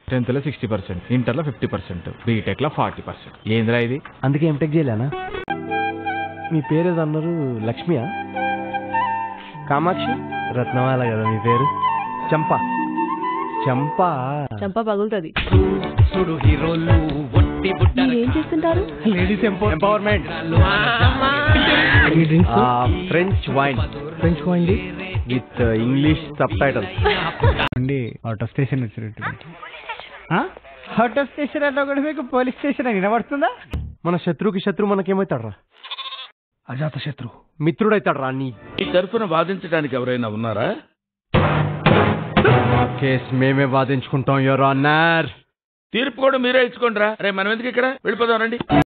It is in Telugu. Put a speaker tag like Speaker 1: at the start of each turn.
Speaker 1: టెన్త్లో సిక్స్టీ పర్సెంట్ ఇంటర్లో ఫిఫ్టీ పర్సెంట్ బీటెక్లో ఫార్టీ పర్సెంట్ ఏందిరా ఇది
Speaker 2: అందుకే ఎంటెక్ చేయలేనా మీ పేరు ఏదో అన్నారు లక్ష్మియా కామాక్షి రత్నమాల కదా మీ పేరు చంప చంప
Speaker 3: చంప పగులుతుంది
Speaker 4: సుడు హీరోలు ఒట్టి బుట్ట
Speaker 3: ఏం చేస్తుంటారు
Speaker 4: ladies
Speaker 2: empowerment French wine French wine with English sub 
Speaker 5: title auto station వచ్చినట్టు ఆటో స్టేషన్ అంటే ఒకటి మీకు పోలీస్ స్టేషన్ అని వినబడుతుందా
Speaker 2: మన శత్రువుకి శత్రువు మనకేమవుతాడ్రా
Speaker 5: అజాత శత్రు
Speaker 2: మిత్రుడైతాడ్రా నీ
Speaker 6: ఈ తరఫున వాదించడానికి ఎవరైనా ఉన్నారా
Speaker 2: కేసు మేమే వాదించుకుంటాం యువర్ ఆనర్
Speaker 6: తీర్పు కూడా మీరే ఇచ్చుకోండి రా రే మనం ఎందుకు ఇక్కడ వెళ్ళిపోదాం రండి